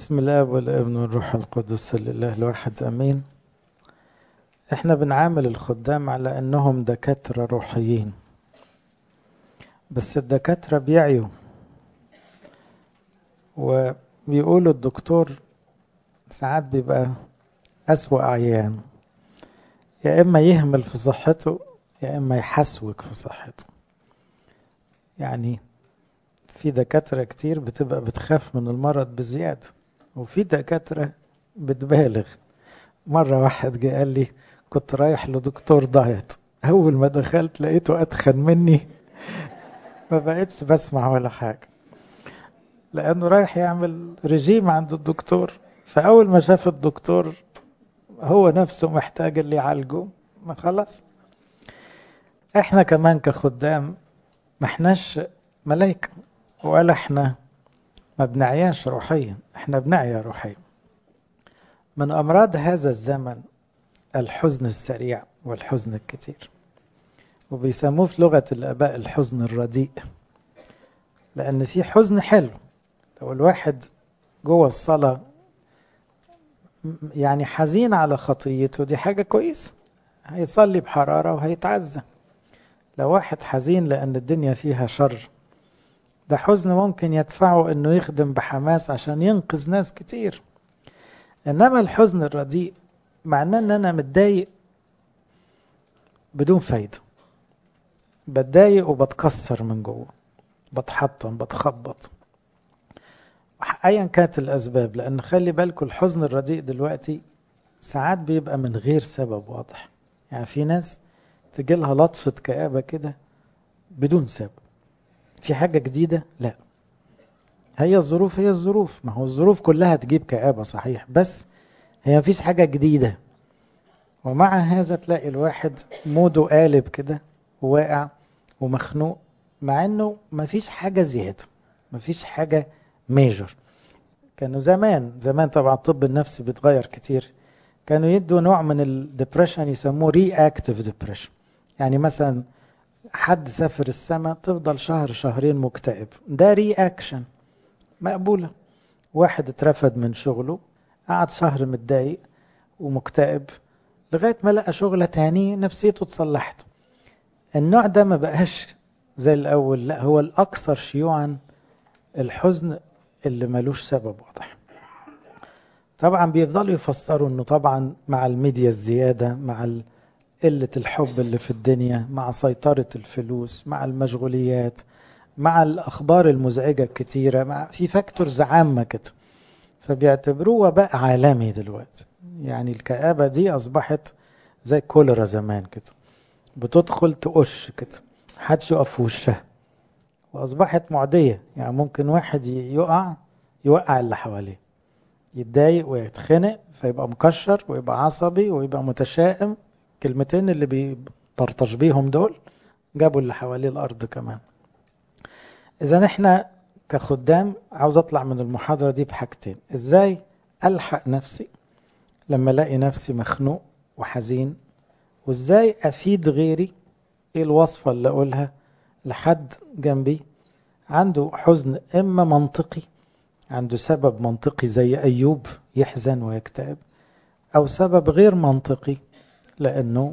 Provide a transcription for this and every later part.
بسم الله والابن والروح القدس لله الواحد امين احنا بنعامل الخدام على انهم دكاترة روحيين بس الدكاترة بيعيوا وبيقولوا الدكتور ساعات بيبقى أسوأ عيان يا إما يهمل في صحته يا إما يحسوك في صحته يعني في دكاترة كتير بتبقى بتخاف من المرض بزيادة وفي دكاترة بتبالغ مرة واحد جه قال لي كنت رايح لدكتور دايت أول ما دخلت لقيته أتخن مني ما بقتش بسمع ولا حاجة لأنه رايح يعمل رجيم عند الدكتور فأول ما شاف الدكتور هو نفسه محتاج اللي يعالجه ما خلاص احنا كمان كخدام ما احناش ملايكة ولا احنا ما بنعياش روحيا احنا بنعيا روحيا من امراض هذا الزمن الحزن السريع والحزن الكتير وبيسموه في لغة الآباء الحزن الرديء لأن في حزن حلو لو الواحد جوه الصلاة يعني حزين على خطيته دي حاجة كويسة هيصلي بحرارة وهيتعزى لو واحد حزين لأن الدنيا فيها شر ده حزن ممكن يدفعه انه يخدم بحماس عشان ينقذ ناس كتير انما الحزن الرديء معناه ان انا متضايق بدون فايدة بتضايق وبتكسر من جوه بتحطم بتخبط ايا كانت الاسباب لان خلي بالكم الحزن الرديء دلوقتي ساعات بيبقى من غير سبب واضح يعني في ناس تجي لها لطفة كآبة كده بدون سبب في حاجة جديدة لا هي الظروف هي الظروف ما هو الظروف كلها تجيب كآبة صحيح بس هي مفيش حاجة جديدة ومع هذا تلاقي الواحد موده قالب كده وواقع ومخنوق مع انه مفيش حاجة زيادة مفيش حاجة ميجر كانوا زمان زمان طبعا الطب النفسي بيتغير كتير كانوا يدوا نوع من الدبريشن يسموه ري اكتيف ديبريشن يعني مثلا حد سافر السماء تفضل شهر شهرين مكتئب ده ري اكشن مقبولة واحد اترفد من شغله قعد شهر متضايق ومكتئب لغاية ما لقى شغلة تاني نفسيته اتصلحت النوع ده ما بقاش زي الأول لا هو الأكثر شيوعا الحزن اللي ملوش سبب واضح طبعا بيفضلوا يفسروا انه طبعا مع الميديا الزيادة مع قلة الحب اللي في الدنيا مع سيطرة الفلوس مع المشغوليات مع الأخبار المزعجة الكتيرة مع في فاكتورز عامة كده فبيعتبروه وباء عالمي دلوقتي يعني الكآبة دي أصبحت زي كوليرا زمان كده بتدخل تقش كده محدش يقف في وشها وأصبحت معدية يعني ممكن واحد يقع يوقع اللي حواليه يتضايق ويتخنق فيبقى مكشر ويبقى عصبي ويبقى متشائم كلمتين اللي بيطرطش بيهم دول جابوا اللي حواليه الارض كمان اذا احنا كخدام عاوز اطلع من المحاضره دي بحاجتين ازاي الحق نفسي لما الاقي نفسي مخنوق وحزين وازاي افيد غيري ايه الوصفه اللي اقولها لحد جنبي عنده حزن اما منطقي عنده سبب منطقي زي ايوب يحزن ويكتئب او سبب غير منطقي لانه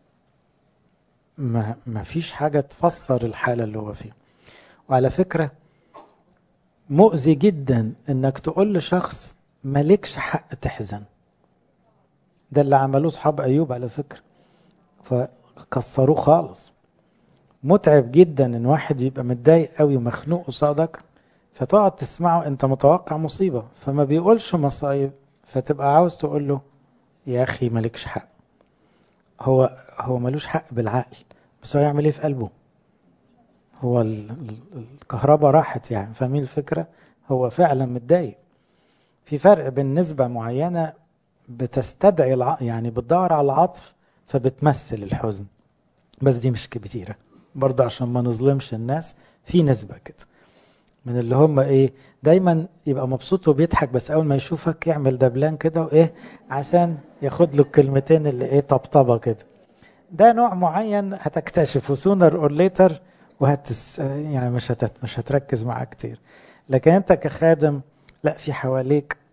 ما, ما فيش حاجة تفسر الحالة اللي هو فيها وعلى فكرة مؤذي جدا انك تقول لشخص مالكش حق تحزن ده اللي عملوه اصحاب ايوب على فكرة فكسروه خالص متعب جدا ان واحد يبقى متضايق قوي ومخنوق قصادك فتقعد تسمعه انت متوقع مصيبة فما بيقولش مصايب فتبقى عاوز تقول له يا اخي مالكش حق هو هو ملوش حق بالعقل بس هو يعمل ايه في قلبه هو الكهرباء راحت يعني فاهمين الفكره هو فعلا متضايق في فرق بين نسبه معينه بتستدعي الع... يعني بتدور على العطف فبتمثل الحزن بس دي مش كبيره برضه عشان ما نظلمش الناس في نسبه كده من اللي هم ايه دايما يبقى مبسوط وبيضحك بس اول ما يشوفك يعمل دبلان كده وايه عشان ياخد له الكلمتين اللي ايه طبطبه كده ده نوع معين هتكتشفه سونر اور ليتر وهتس يعني مش هتت مش هتركز معاه كتير لكن انت كخادم لا في حواليك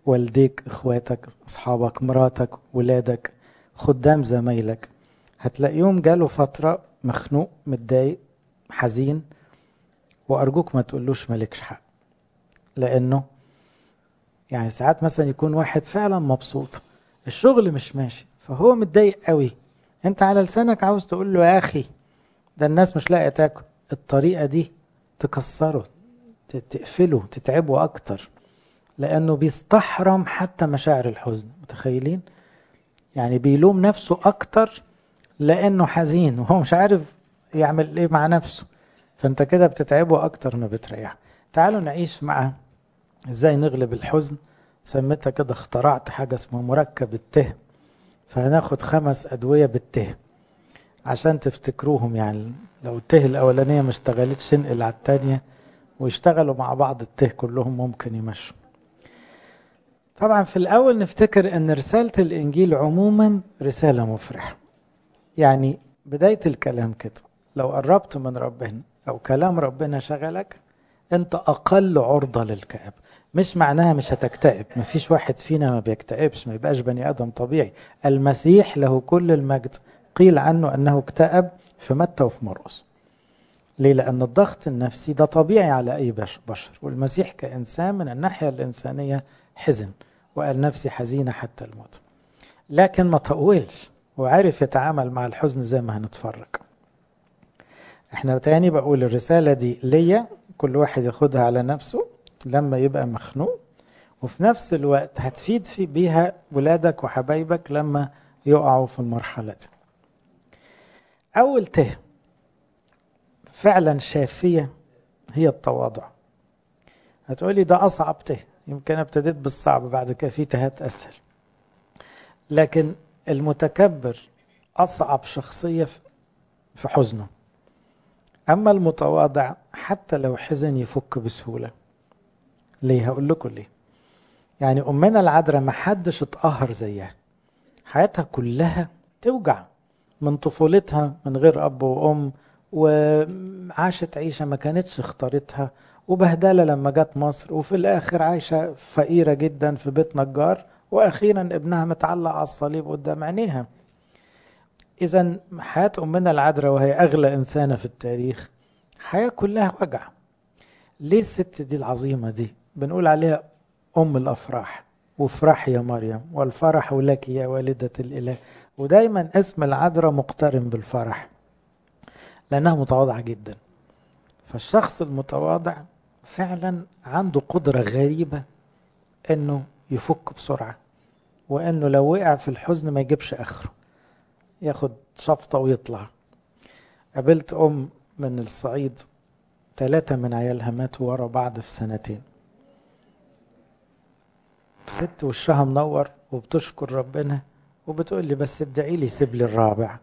والديك اخواتك اصحابك مراتك ولادك خدام زمايلك هتلاقيهم جاله فترة مخنوق متضايق حزين وأرجوك ما تقولوش مالكش حق لأنه يعني ساعات مثلا يكون واحد فعلا مبسوط الشغل مش ماشي فهو متضايق قوي انت على لسانك عاوز تقول له يا اخي ده الناس مش لاقيه تاكل الطريقه دي تكسره تقفله تتعبه اكتر لانه بيستحرم حتى مشاعر الحزن متخيلين يعني بيلوم نفسه اكتر لانه حزين وهو مش عارف يعمل ايه مع نفسه فانت كده بتتعبه اكتر ما بتريحه تعالوا نعيش مع ازاي نغلب الحزن سميتها كده اخترعت حاجه اسمها مركب الته فهناخد خمس ادويه بالته عشان تفتكروهم يعني لو الته الاولانيه ما اشتغلتش انقل على الثانيه ويشتغلوا مع بعض الته كلهم ممكن يمشوا طبعا في الاول نفتكر ان رساله الانجيل عموما رساله مفرحه يعني بدايه الكلام كده لو قربت من ربنا او كلام ربنا شغلك انت اقل عرضه للكآبه مش معناها مش هتكتئب مفيش واحد فينا ما بيكتئبش ما يبقاش بني ادم طبيعي المسيح له كل المجد قيل عنه انه اكتئب في متى وفي مرقس ليه لان الضغط النفسي ده طبيعي على اي بشر والمسيح كانسان من الناحيه الانسانيه حزن وقال نفسي حزينه حتى الموت لكن ما طولش وعرف يتعامل مع الحزن زي ما هنتفرج احنا تاني بقول الرساله دي ليا كل واحد ياخدها على نفسه لما يبقى مخنوق وفي نفس الوقت هتفيد في بيها ولادك وحبايبك لما يقعوا في المرحلة دي أول ته فعلا شافية هي التواضع هتقولي ده أصعب ته يمكن ابتديت بالصعب بعد كده في تهات أسهل لكن المتكبر أصعب شخصية في حزنه أما المتواضع حتى لو حزن يفك بسهولة ليه هقول لكم ليه يعني أمنا العذراء ما حدش اتقهر زيها حياتها كلها توجع من طفولتها من غير أب وأم وعاشت عيشة ما كانتش اختارتها وبهدلة لما جت مصر وفي الآخر عايشة فقيرة جدا في بيت نجار وأخيرا ابنها متعلق على الصليب قدام عينيها إذا حياة أمنا العذراء وهي أغلى إنسانة في التاريخ حياة كلها وجع ليه الست دي العظيمة دي بنقول عليها أم الأفراح وافرح يا مريم والفرح لك يا والدة الإله ودايما اسم العذراء مقترن بالفرح لأنها متواضعة جدا فالشخص المتواضع فعلا عنده قدرة غريبة انه يفك بسرعة وانه لو وقع في الحزن ما يجيبش اخره ياخد شفطة ويطلع قابلت ام من الصعيد ثلاثة من عيالها ماتوا ورا بعض في سنتين ست وشها منور وبتشكر ربنا وبتقول لي بس ادعي لي سيب لي الرابع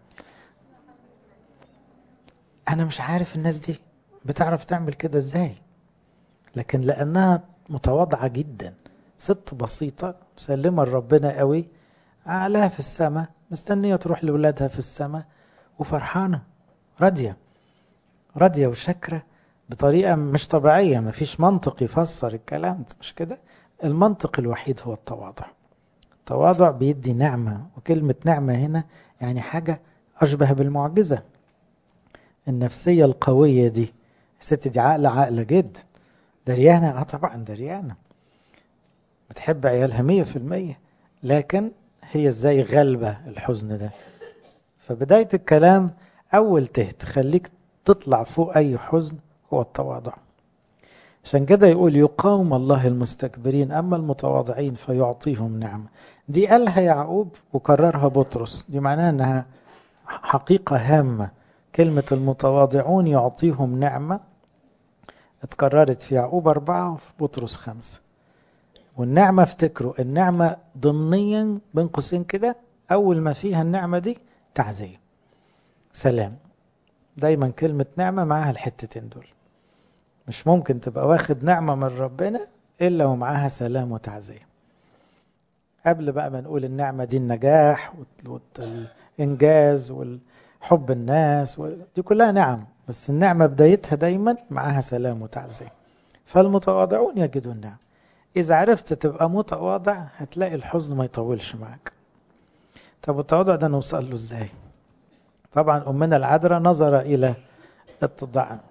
انا مش عارف الناس دي بتعرف تعمل كده ازاي لكن لانها متواضعه جدا ست بسيطه مسلمه لربنا قوي عقلها في السماء مستنيه تروح لاولادها في السماء وفرحانه راضيه راضيه وشاكره بطريقه مش طبيعيه مفيش منطق يفسر الكلام ده مش كده المنطق الوحيد هو التواضع التواضع بيدي نعمه وكلمه نعمه هنا يعني حاجه اشبه بالمعجزه النفسيه القويه دي الست دي عاقله عاقله جدا دريانه اه طبعا دريانه بتحب عيالها مية في المية لكن هي ازاي غالبة الحزن ده فبداية الكلام أول ته تخليك تطلع فوق أي حزن هو التواضع عشان كده يقول يقاوم الله المستكبرين أما المتواضعين فيعطيهم نعمة دي قالها يعقوب وكررها بطرس دي معناها أنها حقيقة هامة كلمة المتواضعون يعطيهم نعمة اتكررت في يعقوب أربعة وفي بطرس خمسة والنعمة افتكروا النعمة ضمنيا بين قوسين كده أول ما فيها النعمة دي تعزية سلام دايما كلمة نعمة معاها الحتتين دول مش ممكن تبقى واخد نعمة من ربنا إلا ومعاها سلام وتعزية قبل بقى ما نقول النعمة دي النجاح والإنجاز والحب الناس دي كلها نعم بس النعمة بدايتها دايما معاها سلام وتعزية فالمتواضعون يجدون النعم إذا عرفت تبقى متواضع هتلاقي الحزن ما يطولش معك طب التواضع ده نوصل له ازاي طبعا أمنا العذراء نظر إلى اتضاعها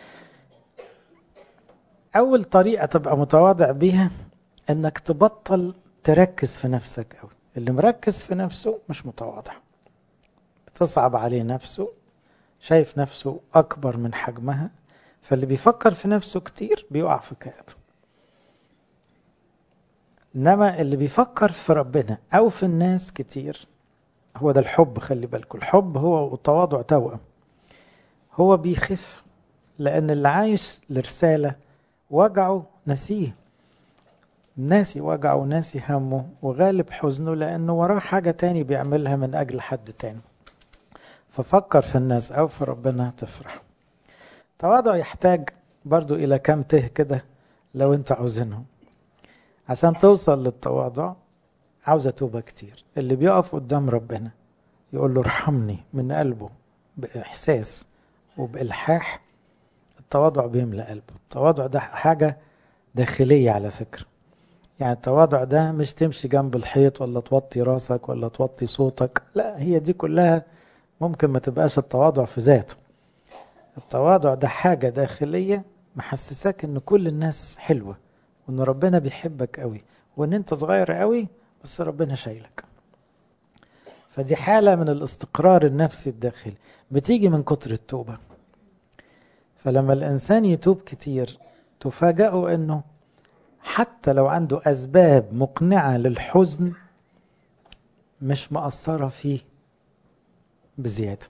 أول طريقة تبقى متواضع بيها إنك تبطل تركز في نفسك أوي اللي مركز في نفسه مش متواضع بتصعب عليه نفسه شايف نفسه أكبر من حجمها فاللي بيفكر في نفسه كتير بيقع في كآبة إنما اللي بيفكر في ربنا أو في الناس كتير هو ده الحب خلي بالكم الحب هو والتواضع توأم هو بيخف لأن اللي عايش لرسالة وجعه نسيه ناسي وجعه وناسي همه وغالب حزنه لأنه وراه حاجة تاني بيعملها من أجل حد تاني ففكر في الناس أو في ربنا تفرح التواضع يحتاج برضو إلى كم ته كده لو أنتوا عاوزينهم عشان توصل للتواضع عاوزة توبة كتير اللي بيقف قدام ربنا يقول له ارحمني من قلبه بإحساس وبإلحاح التواضع بيملأ قلبه التواضع ده حاجة داخلية على فكرة يعني التواضع ده مش تمشي جنب الحيط ولا توطي راسك ولا توطي صوتك لا هي دي كلها ممكن ما تبقاش التواضع في ذاته التواضع ده حاجة داخلية محسساك ان كل الناس حلوة وان ربنا بيحبك قوي وان انت صغير قوي بس ربنا شايلك فدي حالة من الاستقرار النفسي الداخلي بتيجي من كتر التوبة فلما الإنسان يتوب كتير تفاجئوا أنه حتى لو عنده أسباب مقنعة للحزن مش مأثرة فيه بزيادة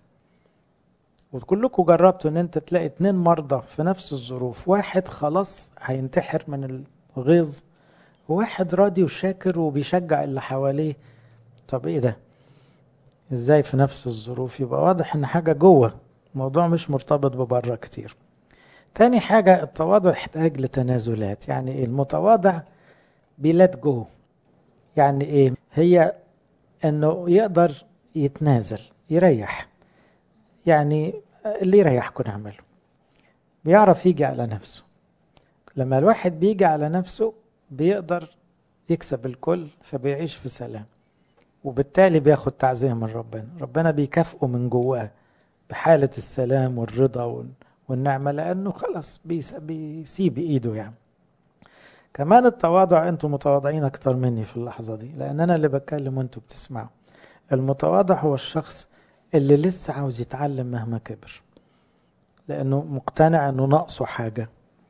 وكلكم جربتوا ان انت تلاقي اتنين مرضى في نفس الظروف واحد خلاص هينتحر من الغيظ وواحد راضي وشاكر وبيشجع اللي حواليه طب ايه ده ازاي في نفس الظروف يبقى واضح ان حاجة جوه الموضوع مش مرتبط ببره كتير تاني حاجة التواضع يحتاج لتنازلات يعني ايه المتواضع بيلات جو يعني ايه هي انه يقدر يتنازل يريح يعني اللي يريحكم نعمله بيعرف يجي على نفسه لما الواحد بيجي على نفسه بيقدر يكسب الكل فبيعيش في سلام وبالتالي بياخد تعزية من ربنا ربنا بيكافئه من جواه بحالة السلام والرضا والنعمة لأنه خلاص بيسيب إيده يعني كمان التواضع أنتم متواضعين أكتر مني في اللحظة دي لأن أنا اللي بتكلم وأنتم بتسمعوا المتواضع هو الشخص اللي لسه عاوز يتعلم مهما كبر لأنه مقتنع أنه ناقصه حاجة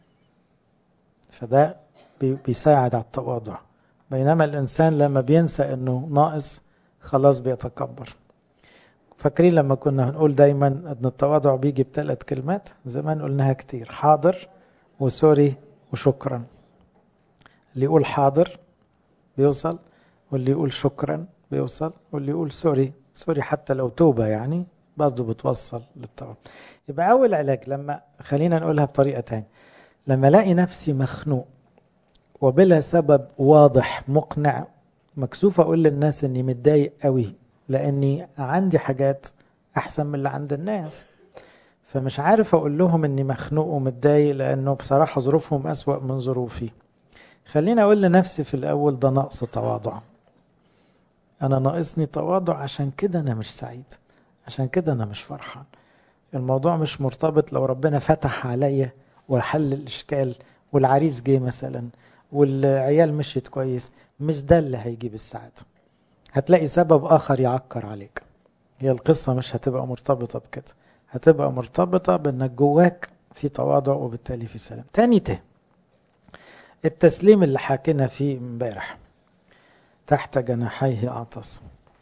فده بيساعد على التواضع بينما الإنسان لما بينسى أنه ناقص خلاص بيتكبر فاكرين لما كنا هنقول دايما ان التواضع بيجي بثلاث كلمات زمان قلناها كتير حاضر وسوري وشكرا اللي يقول حاضر بيوصل واللي يقول شكرا بيوصل واللي يقول سوري سوري حتى لو توبة يعني برضه بتوصل للتواضع يبقى أول علاج لما خلينا نقولها بطريقة تانية لما الاقي نفسي مخنوق وبلا سبب واضح مقنع مكسوف اقول للناس اني متضايق قوي لاني عندي حاجات احسن من اللي عند الناس فمش عارف اقول لهم اني مخنوق ومتضايق لانه بصراحه ظروفهم اسوا من ظروفي خليني اقول لنفسي في الاول ده نقص تواضع انا ناقصني تواضع عشان كده انا مش سعيد عشان كده انا مش فرحان الموضوع مش مرتبط لو ربنا فتح عليا وحل الاشكال والعريس جه مثلا والعيال مشيت كويس مش ده اللي هيجيب السعاده هتلاقي سبب اخر يعكر عليك هي القصه مش هتبقى مرتبطه بكده هتبقى مرتبطه بانك جواك في تواضع وبالتالي في سلام تاني ته التسليم اللي حكينا فيه امبارح تحت جناحيه اعتصم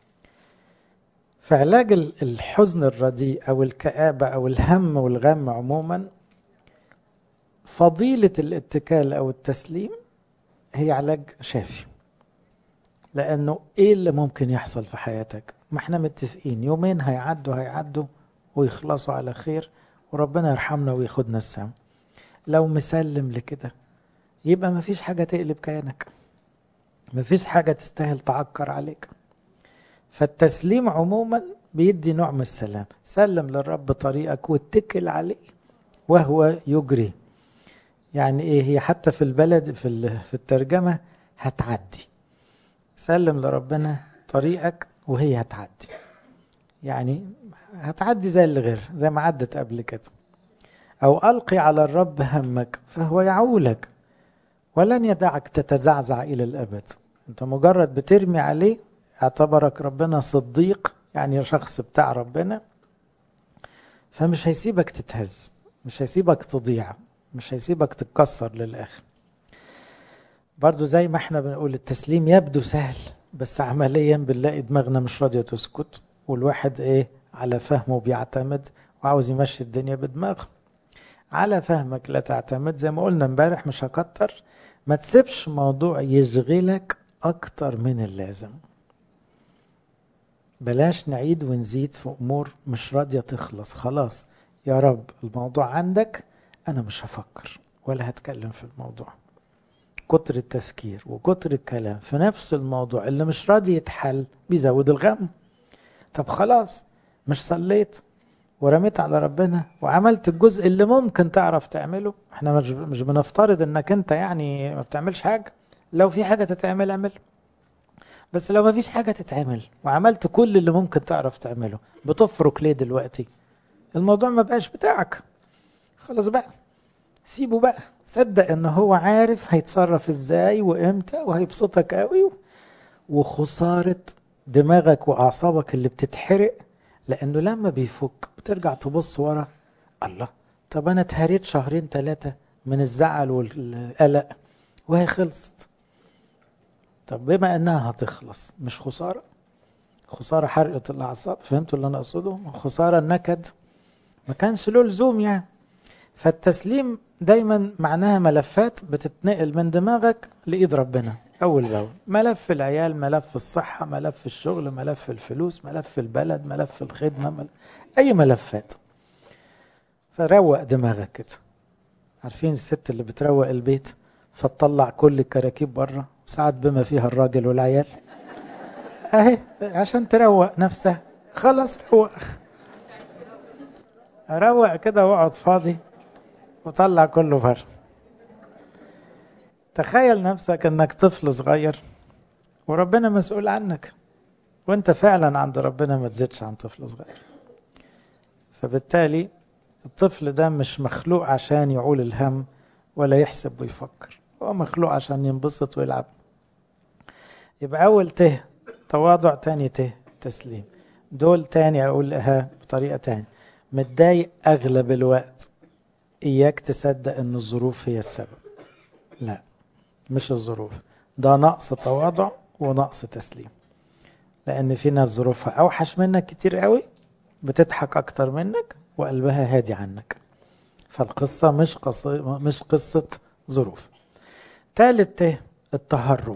في علاج الحزن الرديء او الكآبة او الهم والغم عموما فضيلة الاتكال او التسليم هي علاج شافي لانه ايه اللي ممكن يحصل في حياتك ما احنا متفقين يومين هيعدوا هيعدوا ويخلصوا على خير وربنا يرحمنا وياخدنا السما لو مسلم لكده يبقى ما فيش حاجة تقلب كيانك ما فيش حاجة تستاهل تعكر عليك فالتسليم عموما بيدي نوع من السلام سلم للرب طريقك واتكل عليه وهو يجري يعني ايه هي حتى في البلد في في الترجمه هتعدي سلم لربنا طريقك وهي هتعدي يعني هتعدي زي اللي غير زي ما عدت قبل كده او القي على الرب همك فهو يعولك ولن يدعك تتزعزع الى الابد انت مجرد بترمي عليه اعتبرك ربنا صديق يعني شخص بتاع ربنا فمش هيسيبك تتهز مش هيسيبك تضيع مش هيسيبك تتكسر للاخر برضو زي ما احنا بنقول التسليم يبدو سهل بس عمليا بنلاقي دماغنا مش راضيه تسكت والواحد ايه على فهمه بيعتمد وعاوز يمشي الدنيا بدماغه على فهمك لا تعتمد زي ما قلنا امبارح مش هكتر ما تسيبش موضوع يشغلك اكتر من اللازم بلاش نعيد ونزيد في امور مش راضيه تخلص خلاص يا رب الموضوع عندك انا مش هفكر ولا هتكلم في الموضوع كتر التفكير وكتر الكلام في نفس الموضوع اللي مش راضي يتحل بيزود الغم طب خلاص مش صليت ورميت على ربنا وعملت الجزء اللي ممكن تعرف تعمله احنا مش مش بنفترض انك انت يعني ما بتعملش حاجه لو في حاجه تتعمل اعمل بس لو ما فيش حاجه تتعمل وعملت كل اللي ممكن تعرف تعمله بتفرك ليه دلوقتي الموضوع ما بقاش بتاعك خلاص بقى سيبه بقى صدق ان هو عارف هيتصرف ازاي وامتى وهيبسطك قوي وخساره دماغك واعصابك اللي بتتحرق لانه لما بيفك بترجع تبص ورا الله طب انا اتهريت شهرين ثلاثه من الزعل والقلق وهي خلصت طب بما انها هتخلص مش خساره خساره حرقه الاعصاب فهمتوا اللي انا اقصده خساره النكد ما كانش له لزوم يعني فالتسليم دايما معناها ملفات بتتنقل من دماغك لايد ربنا اول باول ملف العيال ملف الصحه ملف الشغل ملف الفلوس ملف البلد ملف الخدمه ملف اي ملفات فروق دماغك كده عارفين الست اللي بتروق البيت فتطلع كل الكراكيب بره ساعات بما فيها الراجل والعيال اهي عشان تروق نفسها خلاص روق روق كده واقعد فاضي وطلع كله بره تخيل نفسك انك طفل صغير وربنا مسؤول عنك وانت فعلا عند ربنا ما تزيدش عن طفل صغير فبالتالي الطفل ده مش مخلوق عشان يعول الهم ولا يحسب ويفكر هو مخلوق عشان ينبسط ويلعب يبقى اول ته تواضع تاني ته تسليم دول تاني اقولها بطريقه تاني متضايق اغلب الوقت اياك تصدق ان الظروف هي السبب لا مش الظروف ده نقص تواضع ونقص تسليم لان في ناس ظروفها اوحش منك كتير قوي بتضحك اكتر منك وقلبها هادي عنك فالقصه مش قصة مش قصه ظروف تالت ته التهرب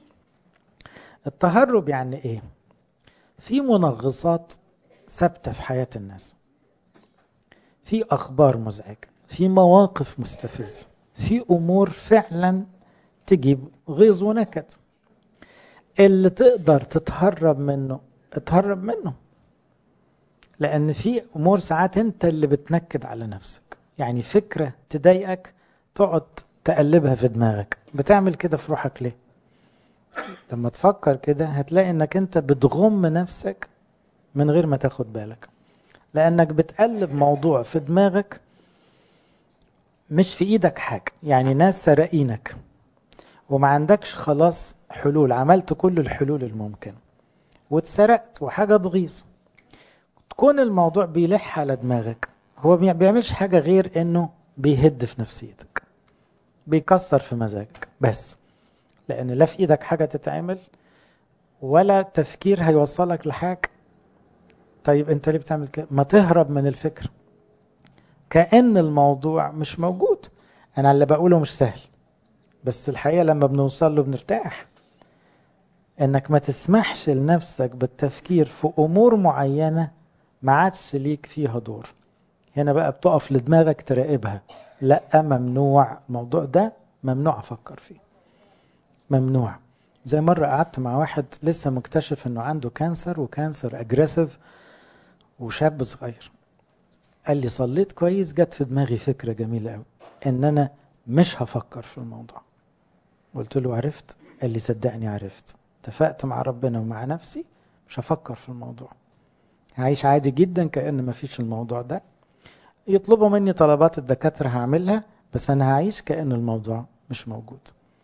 التهرب يعني ايه في منغصات ثابته في حياه الناس في اخبار مزعجه في مواقف مستفزه في امور فعلا تجيب غيظ ونكد اللي تقدر تتهرب منه اتهرب منه لان في امور ساعات انت اللي بتنكد على نفسك يعني فكره تضايقك تقعد تقلبها في دماغك بتعمل كده في روحك ليه لما تفكر كده هتلاقي انك انت بتغم نفسك من غير ما تاخد بالك لانك بتقلب موضوع في دماغك مش في ايدك حاجه يعني ناس سرقينك وما عندكش خلاص حلول عملت كل الحلول الممكنه واتسرقت وحاجه تغيظ تكون الموضوع بيلح على دماغك هو ما بيعملش حاجه غير انه بيهد في نفسيتك بيكسر في مزاجك بس لان لا في ايدك حاجه تتعمل ولا تفكير هيوصلك لحاجه طيب انت ليه بتعمل كده ما تهرب من الفكر كأن الموضوع مش موجود انا اللي بقوله مش سهل بس الحقيقة لما بنوصل له بنرتاح انك ما تسمحش لنفسك بالتفكير في امور معينة ما عادش ليك فيها دور هنا بقى بتقف لدماغك تراقبها لا ممنوع الموضوع ده ممنوع افكر فيه ممنوع زي مرة قعدت مع واحد لسه مكتشف انه عنده كانسر وكانسر اجريسيف وشاب صغير قال لي صليت كويس جت في دماغي فكرة جميلة قوي ان انا مش هفكر في الموضوع قلت له عرفت قال لي صدقني عرفت اتفقت مع ربنا ومع نفسي مش هفكر في الموضوع هعيش عادي جدا كأن ما فيش الموضوع ده يطلبوا مني طلبات الدكاترة هعملها بس أنا هعيش كأن الموضوع مش موجود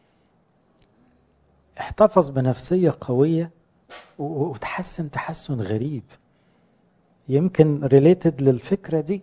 احتفظ بنفسية قوية وتحسن تحسن غريب يمكن ريليتد للفكرة دي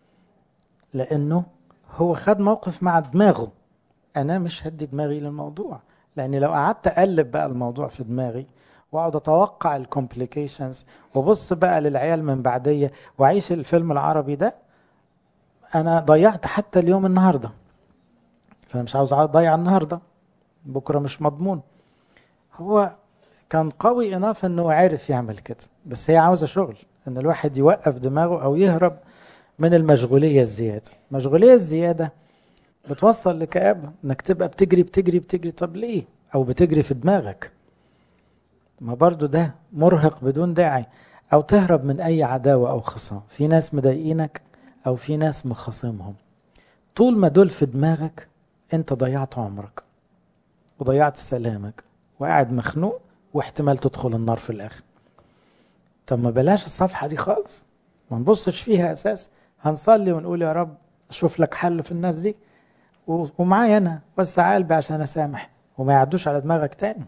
لأنه هو خد موقف مع دماغه أنا مش هدي دماغي للموضوع لأني لو قعدت أقلب بقى الموضوع في دماغي واقعد اتوقع الكومبليكيشنز وبص بقى للعيال من بعديه واعيش الفيلم العربي ده انا ضيعت حتى اليوم النهارده فانا مش عاوز اضيع النهارده بكره مش مضمون هو كان قوي اناف انه عارف يعمل كده بس هي عاوزه شغل ان الواحد يوقف دماغه او يهرب من المشغوليه الزياده المشغوليه الزياده بتوصل لكآبة انك تبقى بتجري بتجري بتجري طب ليه او بتجري في دماغك ما برضو ده مرهق بدون داعي او تهرب من اي عداوة او خصام في ناس مضايقينك او في ناس مخاصمهم طول ما دول في دماغك انت ضيعت عمرك وضيعت سلامك وقاعد مخنوق واحتمال تدخل النار في الاخر طب ما بلاش الصفحة دي خالص ما نبصش فيها اساس هنصلي ونقول يا رب شوف لك حل في الناس دي ومعايا انا وسع قلبي عشان اسامح وما يعدوش على دماغك تاني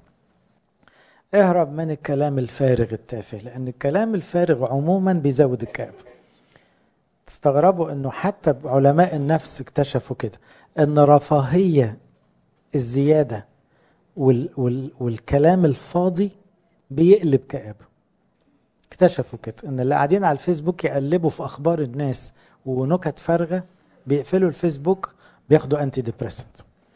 اهرب من الكلام الفارغ التافه لان الكلام الفارغ عموما بيزود الكآبة تستغربوا انه حتى علماء النفس اكتشفوا كده ان رفاهية الزيادة وال وال والكلام الفاضي بيقلب كآبة اكتشفوا كده ان اللي قاعدين على الفيسبوك يقلبوا في اخبار الناس ونكت فارغة بيقفلوا الفيسبوك بياخدوا انتي ديبريسنت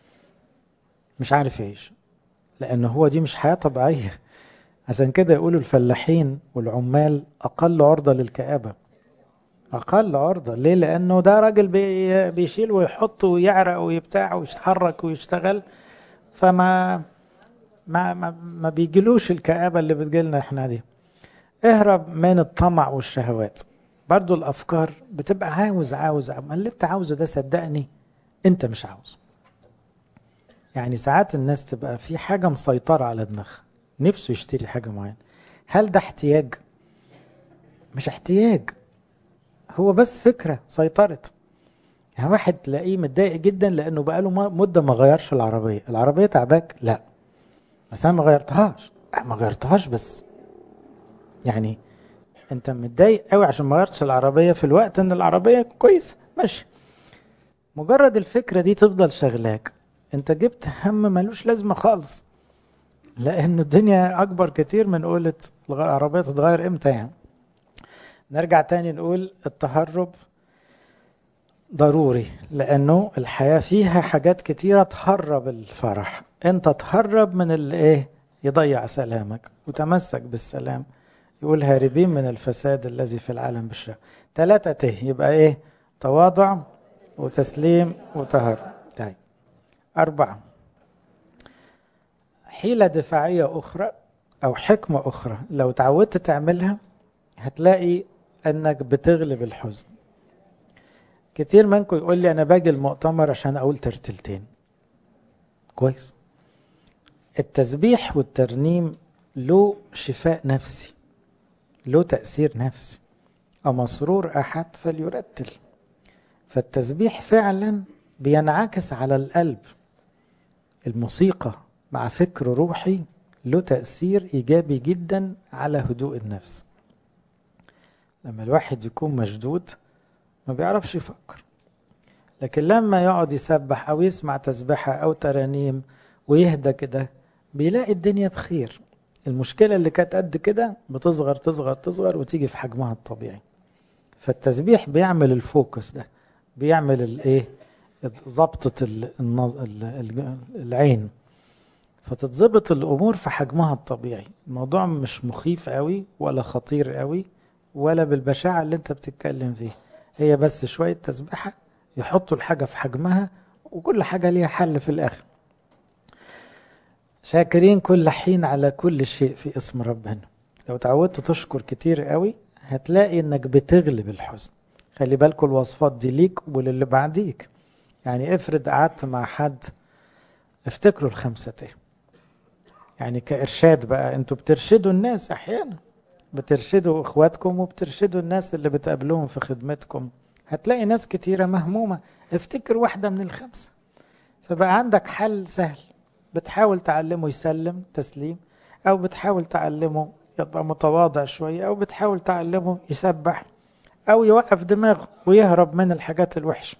مش عارف ايش لان هو دي مش حياة طبيعية عشان كده يقولوا الفلاحين والعمال اقل عرضة للكآبة اقل عرضة ليه لانه ده راجل بي بيشيل ويحط ويعرق ويبتاع ويتحرك ويشتغل فما ما ما, ما بيجيلوش الكآبة اللي بتجيلنا احنا دي اهرب من الطمع والشهوات برضو الافكار بتبقى عاوز عاوز ما اللي انت عاوزه ده صدقني انت مش عاوز يعني ساعات الناس تبقى في حاجة مسيطرة على دماغها نفسه يشتري حاجة معينة هل ده احتياج مش احتياج هو بس فكرة سيطرت يعني واحد تلاقيه متضايق جدا لانه بقاله مدة ما غيرش العربية العربية تعباك لا بس انا ما غيرتهاش ما غيرتهاش بس يعني انت متضايق قوي عشان ما غيرتش العربية في الوقت ان العربية كويس ماشي مجرد الفكرة دي تفضل شغلاك انت جبت هم ملوش لازمة خالص لانه الدنيا اكبر كتير من قولة العربية تتغير امتى يعني نرجع تاني نقول التهرب ضروري لانه الحياة فيها حاجات كتيرة تهرب الفرح انت تهرب من اللي ايه يضيع سلامك وتمسك بالسلام يقول هاربين من الفساد الذي في العالم بالشر ثلاثة ته يبقى ايه تواضع وتسليم وتهرب طيب أربعة حيلة دفاعية أخرى أو حكمة أخرى لو تعودت تعملها هتلاقي أنك بتغلب الحزن كتير منكم يقول لي أنا باجي المؤتمر عشان أقول ترتلتين كويس التسبيح والترنيم له شفاء نفسي له تأثير نفسي أمسرور أحد فليرتل فالتسبيح فعلا بينعكس على القلب الموسيقى مع فكر روحي له تأثير إيجابي جدا على هدوء النفس لما الواحد يكون مشدود ما بيعرفش يفكر لكن لما يقعد يسبح أو يسمع تسبحة أو ترانيم ويهدى كده بيلاقي الدنيا بخير المشكلة اللي كانت قد كده بتصغر تصغر تصغر وتيجي في حجمها الطبيعي فالتسبيح بيعمل الفوكس ده بيعمل الايه ضبطة العين فتتظبط الامور في حجمها الطبيعي الموضوع مش مخيف قوي ولا خطير قوي ولا بالبشاعة اللي انت بتتكلم فيها هي بس شوية تسبيحة يحطوا الحاجة في حجمها وكل حاجة ليها حل في الآخر شاكرين كل حين على كل شيء في اسم ربنا لو تعودت تشكر كتير قوي هتلاقي انك بتغلب الحزن خلي بالكم الوصفات دي ليك وللي بعديك يعني افرض قعدت مع حد افتكروا الخمسة تيه يعني كإرشاد بقى انتوا بترشدوا الناس أحيانا بترشدوا إخواتكم وبترشدوا الناس اللي بتقابلوهم في خدمتكم هتلاقي ناس كتيرة مهمومة افتكر واحدة من الخمسة فبقى عندك حل سهل بتحاول تعلمه يسلم تسليم أو بتحاول تعلمه يبقى متواضع شوية أو بتحاول تعلمه يسبح أو يوقف دماغه ويهرب من الحاجات الوحشة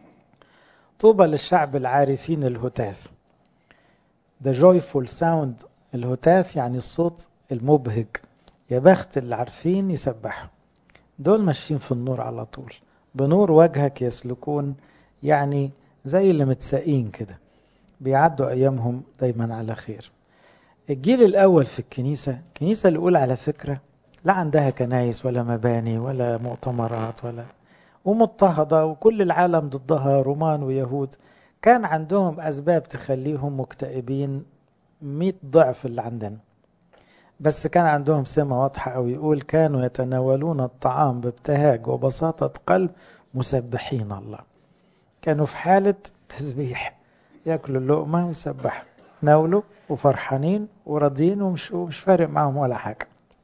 طوبى للشعب العارفين الهتاف The joyful sound الهتاف يعني الصوت المبهج يا بخت اللي عارفين يسبحوا دول ماشيين في النور على طول بنور وجهك يسلكون يعني زي اللي متساقين كده بيعدوا ايامهم دايما على خير الجيل الاول في الكنيسه الكنيسه الاولى على فكره لا عندها كنايس ولا مباني ولا مؤتمرات ولا ومضطهده وكل العالم ضدها رومان ويهود كان عندهم اسباب تخليهم مكتئبين 100 ضعف اللي عندنا بس كان عندهم سمة واضحة أو يقول كانوا يتناولون الطعام بابتهاج وبساطة قلب مسبحين الله كانوا في حالة تسبيح ياكلوا اللقمة ويسبحوا ناولوا وفرحانين وراضيين ومش, ومش فارق معهم ولا حاجة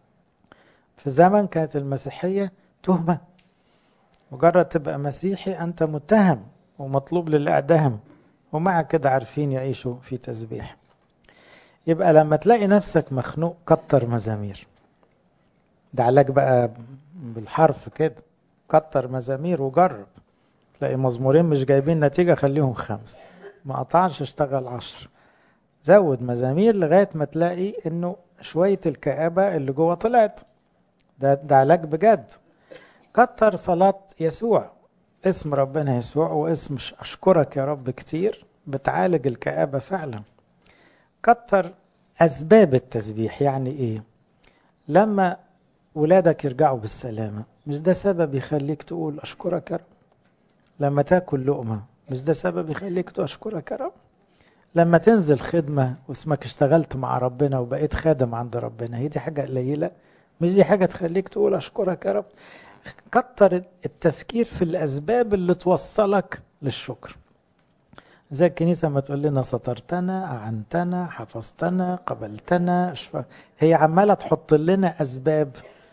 في زمن كانت المسيحية تهمة مجرد تبقى مسيحي أنت متهم ومطلوب للإعدام ومع كده عارفين يعيشوا في تسبيح يبقى لما تلاقي نفسك مخنوق كتر مزامير ده علاج بقى بالحرف كده كتر مزامير وجرب تلاقي مزمورين مش جايبين نتيجة خليهم خمس ما قطعش اشتغل عشر زود مزامير لغاية ما تلاقي انه شوية الكآبة اللي جوه طلعت ده, ده علاج بجد كتر صلاة يسوع اسم ربنا يسوع واسم اشكرك يا رب كتير بتعالج الكآبة فعلا كتر أسباب التسبيح يعني إيه لما ولادك يرجعوا بالسلامة مش ده سبب يخليك تقول أشكرك يا رب لما تاكل لقمة مش ده سبب يخليك تقول أشكرك يا رب لما تنزل خدمة واسمك اشتغلت مع ربنا وبقيت خادم عند ربنا هي دي حاجة قليلة مش دي حاجة تخليك تقول أشكرك يا رب كتر التفكير في الأسباب اللي توصلك للشكر زي الكنيسة ما تقول لنا سترتنا أعنتنا حفظتنا قبلتنا شف... هي عمالة تحط لنا أسباب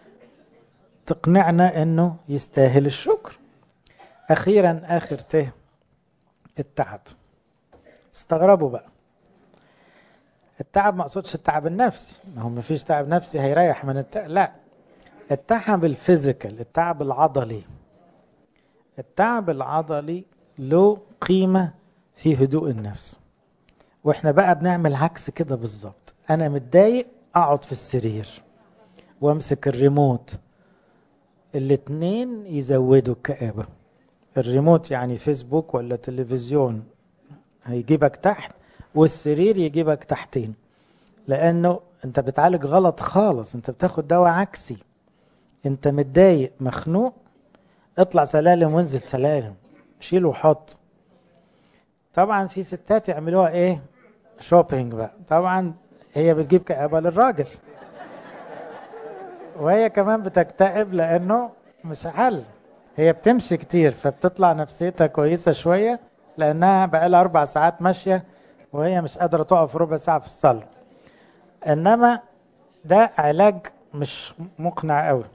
تقنعنا أنه يستاهل الشكر أخيرا آخر ته التعب استغربوا بقى التعب ما اقصدش التعب النفسي ما هو مفيش تعب نفسي هيريح من التعب لا التعب الفيزيكال التعب العضلي التعب العضلي له قيمه في هدوء النفس واحنا بقى بنعمل عكس كده بالظبط انا متضايق اقعد في السرير وامسك الريموت الاتنين يزودوا الكآبة الريموت يعني فيسبوك ولا تلفزيون هيجيبك تحت والسرير يجيبك تحتين لانه انت بتعالج غلط خالص انت بتاخد دواء عكسي انت متضايق مخنوق اطلع سلالم وانزل سلالم شيل وحط طبعا في ستات يعملوها ايه شوبينج بقى طبعا هي بتجيب كآبة للراجل وهي كمان بتكتئب لانه مش حل هي بتمشي كتير فبتطلع نفسيتها كويسة شوية لانها بقالها اربع ساعات ماشية وهي مش قادرة تقف ربع ساعة في الصلاة انما ده علاج مش مقنع قوي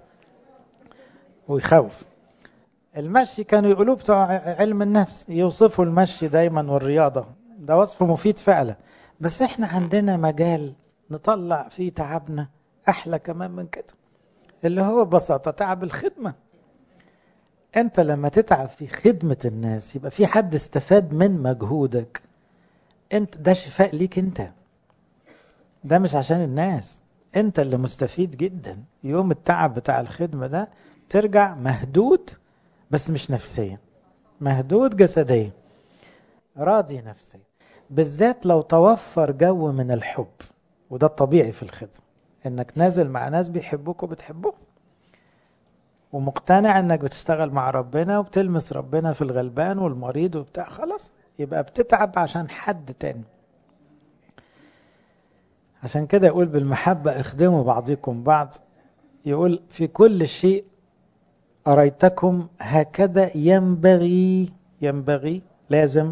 ويخوف المشي كانوا يقولوا بتوع علم النفس يوصفوا المشي دايما والرياضة ده وصف مفيد فعلا بس احنا عندنا مجال نطلع فيه تعبنا احلى كمان من كده اللي هو ببساطة تعب الخدمة انت لما تتعب في خدمة الناس يبقى في حد استفاد من مجهودك انت ده شفاء ليك انت ده مش عشان الناس انت اللي مستفيد جدا يوم التعب بتاع الخدمة ده ترجع مهدود بس مش نفسيا مهدود جسديا راضي نفسيا بالذات لو توفر جو من الحب وده الطبيعي في الخدمة انك نازل مع ناس بيحبوك وبتحبوه ومقتنع انك بتشتغل مع ربنا وبتلمس ربنا في الغلبان والمريض وبتاع خلاص يبقى بتتعب عشان حد تاني عشان كده يقول بالمحبة اخدموا بعضكم بعض يقول في كل شيء أريتكم هكذا ينبغي ينبغي لازم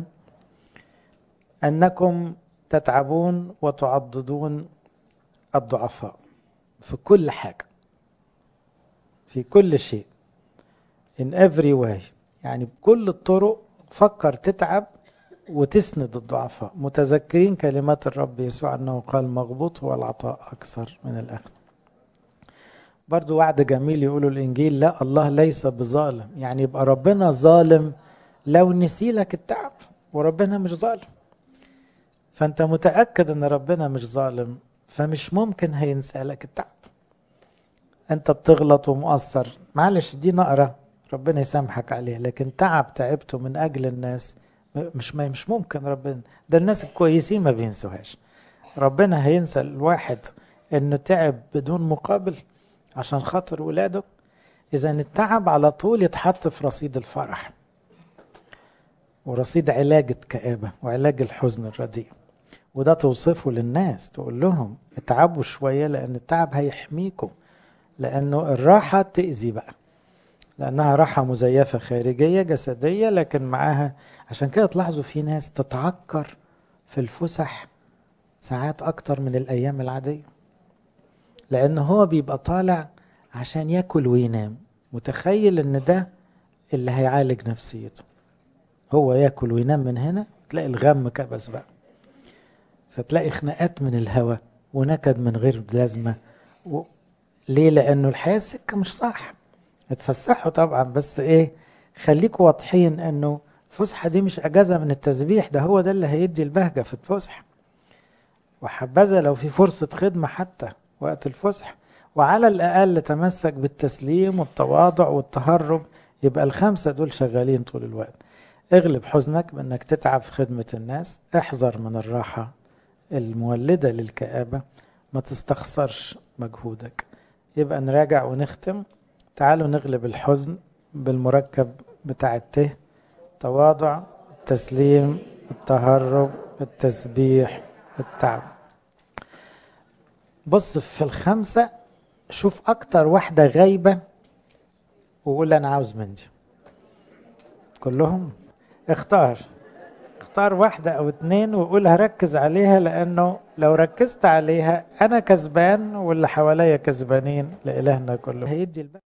أنكم تتعبون وتعضدون الضعفاء في كل حاجة في كل شيء in every way يعني بكل الطرق فكر تتعب وتسند الضعفاء متذكرين كلمات الرب يسوع أنه قال مغبوط هو العطاء أكثر من الأخذ برضو وعد جميل يقولوا الإنجيل لا الله ليس بظالم يعني يبقى ربنا ظالم لو نسي لك التعب وربنا مش ظالم فأنت متأكد أن ربنا مش ظالم فمش ممكن هينسى لك التعب أنت بتغلط ومقصر معلش دي نقرة ربنا يسامحك عليها لكن تعب تعبته من أجل الناس مش ما مش ممكن ربنا ده الناس الكويسين ما بينسوهاش ربنا هينسى الواحد انه تعب بدون مقابل عشان خاطر ولاده اذا التعب على طول يتحط في رصيد الفرح ورصيد علاج الكآبة وعلاج الحزن الرديء وده توصفه للناس تقول لهم اتعبوا شوية لأن التعب هيحميكم لأنه الراحة تأذي بقى لأنها راحة مزيفة خارجية جسدية لكن معاها عشان كده تلاحظوا في ناس تتعكر في الفسح ساعات أكتر من الأيام العادية لأن هو بيبقى طالع عشان ياكل وينام متخيل إن ده اللي هيعالج نفسيته هو ياكل وينام من هنا تلاقي الغم كبس بقى فتلاقي خناقات من الهوى ونكد من غير لازمة و... ليه لأنه الحياة السكة مش صح اتفسحوا طبعا بس ايه خليكوا واضحين انه الفسحة دي مش اجازة من التسبيح ده هو ده اللي هيدي البهجة في الفسحة وحبذا لو في فرصة خدمة حتى وقت الفسحة وعلى الأقل تمسك بالتسليم والتواضع والتهرب يبقى الخمسة دول شغالين طول الوقت اغلب حزنك بأنك تتعب في خدمة الناس احذر من الراحة المولدة للكآبة ما تستخسرش مجهودك يبقى نراجع ونختم تعالوا نغلب الحزن بالمركب بتاع الته تواضع التسليم التهرب التسبيح التعب بص في الخمسة شوف أكتر واحدة غايبة وقول أنا عاوز من دي كلهم اختار اختار واحدة أو اتنين وقول هركز عليها لأنه لو ركزت عليها أنا كسبان واللي حواليا كسبانين لإلهنا كله هيدي البقى